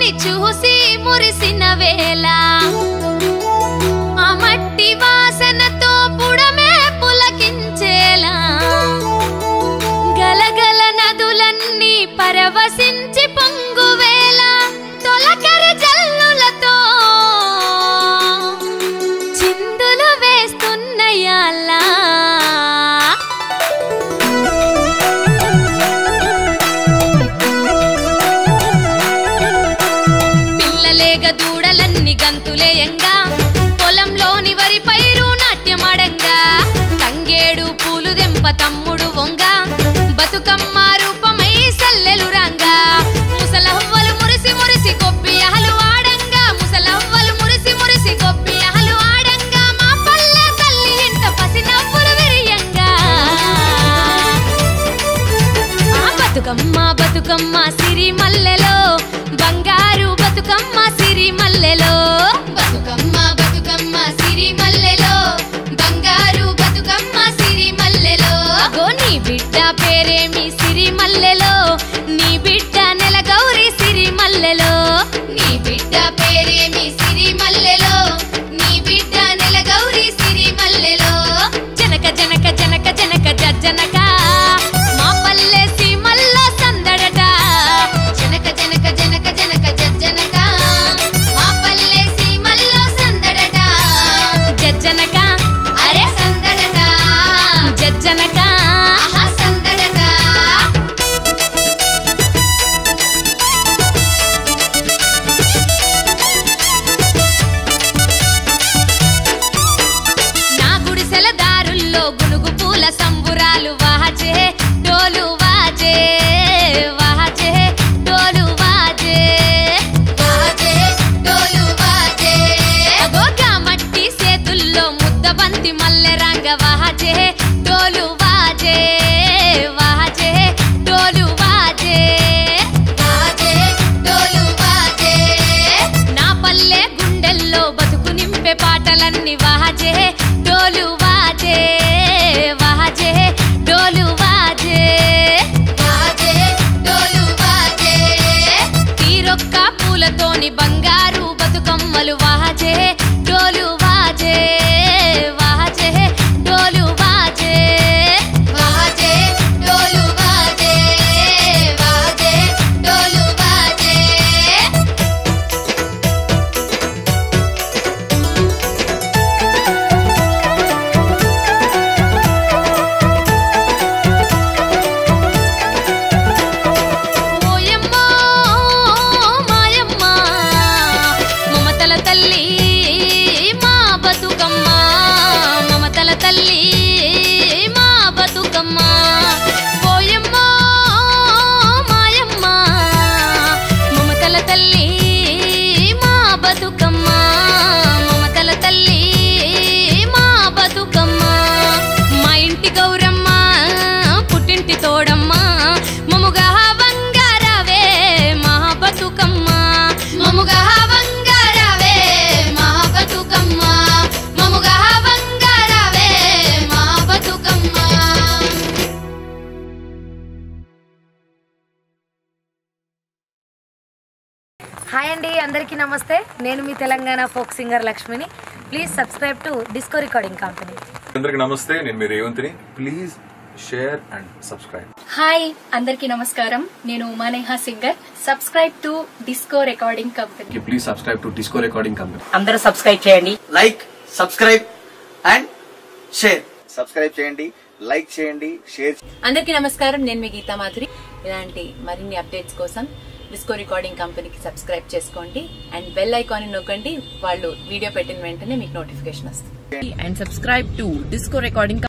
చూసి మురిసిన వేళ ఆ మట్టి వాసనతో పుడమే పులకించేలా గలగల నదులన్నీ పరవశించి పొంగువేళ తొలకరి జల్లులతో చిందులు వేస్తున్నయాలా పిల్లలేగ దూడలన్నీ గంతులేయంగా పొలంలోని వరి పైరు నాట్యమాడంగా తంగేడు పూలు దెంప తమ్ముడు వంగ బతుకమ్మ రూపమై సల్లెలు రంగా ముసలవ్వలు మురిసి మురిసి కొబ్బి అహలు ఆడంగా ముసలవ్వలు మురిసి మురిసి కొబ్బి అహలు ఆడంగా మా పల్లె తల్లి ఇంట పసి నవ్వులు విరియంగా ఆ బతుకమ్మ బతుకమ్మ సిరి మల్లెలో బంగారు బతుకమ్మ సిరి మల్లెలో బతుకమ్మ బతుకమ్మ సిరి మల్లెలో బంగారు బతుకమ్మ సిరి మల్లెలో అగో నీ బిడ్డ పేరేమి సిరి మల్లెలో నీ బిడ్డ నెల గౌరి సిరి మల్లెలో నీ బిడ్డ పేరేమి సిరి మల్లెలో నీ బిడ్డ నెల గౌరి సిరి మల్లెలో జనక జనక జనక జనక జనక మా పల్లె సీమల్లో సందడట జనక జనక జనక జనక జనక మా పల్లె సీమల్లో సందడట జనక అరే సందడట జనక ఆహా సందడట నా గుడిసెల దారుల్లో గునుగు పూల సంబురాలు వాచే డోలు వాచే వాచే డోలు వాచే వాచే డోలు వాచే అగోగా మట్టి చేతుల్లో ముద్ద బంతి మల్లె రంగ వాచే డోలు వాచే వాచే డోలు వాచే వాచే డోలు వాచే నా పల్లె గుండెల్లో బతుకు నింపే పాటలన్నీ వాజే డోలు వాజే వాజే డోలు వాజే వాజే డోలు వాజే తీరొక్క పూలతోని బంగారు బతుకమ్మలు వాజే డోలు వాజే వాజే డోలు వాజే వాజే డోలు వాజే వాజే డోలు వాజే ఓయమ్మో మాయమ్మ మమతల తల్లి మా బతుకమ్మ మమతల తల్లి మా బతుకమ్మ ఓయమ్మో మాయమ్మ మమతల తల్లి మా బతుకమ్మ మమతల తల్లి మా బతుకమ్మ మా ఇంటి గౌరమ్మ పుట్టింటి తోడమ్మ మముగా బంగారవే మా బతుకమ్మ మముగా బంగారవే మా బతుకమ్మ మముగా బంగారవే మా బతుకమ్మ హాయ్ అండి అందరికీ నమస్తే నేను మీ తెలంగాణ ఫోక్ సింగర్ లక్ష్మిని please subscribe to Disco Recording Company అందరికి నమస్తే నేను మీ రేవంత్ని please share and subscribe hi అందరికీ నమస్కారం నేను Umaneha singer subscribe to Disco Recording Company please subscribe to Disco Recording Company అందరూ సబ్స్క్రైబ్ చేయండి like subscribe and share subscribe చేయండి లైక్ చేయండి షేర్ అందరికీ నమస్కారం నేను మీ గీతా మాధురి ఇలాంటి మరిన్ని అప్డేట్స్ కోసం డిస్కో రికార్డింగ్ కంపెనీకి సబ్స్క్రైబ్ చేసుకోండి అండ్ బెల్ ఐకాన్ నొక్కండి వాళ్ళు వీడియో పెట్టిన వెంటనే మీకు నోటిఫికేషన్ వస్తుంది and subscribe to Disco Recording